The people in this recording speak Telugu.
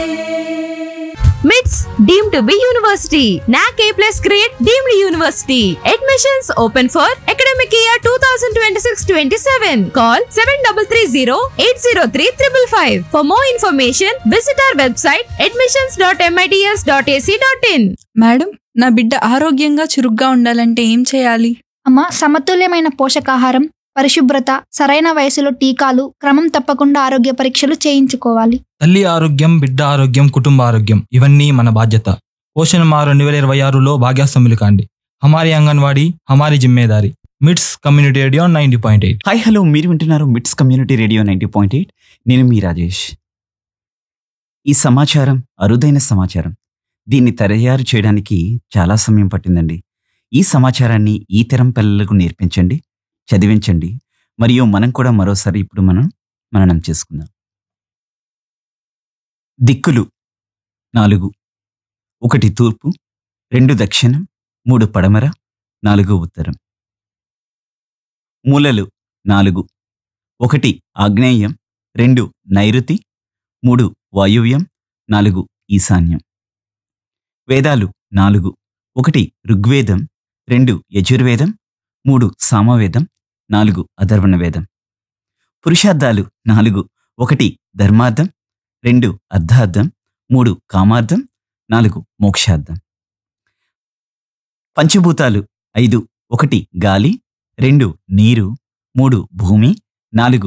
MITS deemed to be university. NAC A plus grade deemed university. Admissions open for academic year 2026-27. Call 7330-803-555. For more information, visit our website admissions.mits.ac.in. Madam నా బిడ్డ ఆరోగ్యంగా చురుగ్గా ఉండాలంటే ఏం చేయాలి అమ్మ సమతుల్యమైన పోషకాహారం పరిశుభ్రత సరైన వయసులో టీకాలు క్రమం తప్పకుండా ఆరోగ్య పరీక్షలు చేయించుకోవాలి తల్లి ఆరోగ్యం బిడ్డ ఆరోగ్యం కుటుంబ ఆరోగ్యం ఇవన్నీ మన బాధ్యత పోషణ మా రెండు వేల ఇరవై ఆరులో భాగ్యాస్తంభులు కాండి హమారి అంగన్వాడీ హమారి జిమ్మేదారి MITS community radio ninety point eight hi hello మీరు వింటున్నారు MITS community radio ninety point eight నేను మీ రాజేష్ ఈ సమాచారం అరుదైన సమాచారం దీన్ని తయారు చేయడానికి చాలా సమయం పట్టిందండి ఈ సమాచారాన్ని ఈ తరం పిల్లలకు నేర్పించండి చదివించండి మరియు మనం కూడా మరోసారి ఇప్పుడు మనం మననం చేసుకుందాం దిక్కులు నాలుగు ఒకటి తూర్పు రెండు దక్షిణం మూడు పడమర నాలుగు ఉత్తరం మూలలు నాలుగు ఒకటి ఆగ్నేయం రెండు నైరుతి మూడు వాయువ్యం నాలుగు ఈశాన్యం వేదాలు నాలుగు ఒకటి ఋగ్వేదం రెండు యజుర్వేదం మూడు సామవేదం నాలుగు అధర్వణ వేదం పురుషార్థాలు నాలుగు ఒకటి ధర్మార్థం రెండు అర్ధార్థం మూడు కామార్థం నాలుగు మోక్షార్థం పంచభూతాలు ఐదు ఒకటి గాలి రెండు నీరు మూడు భూమి నాలుగు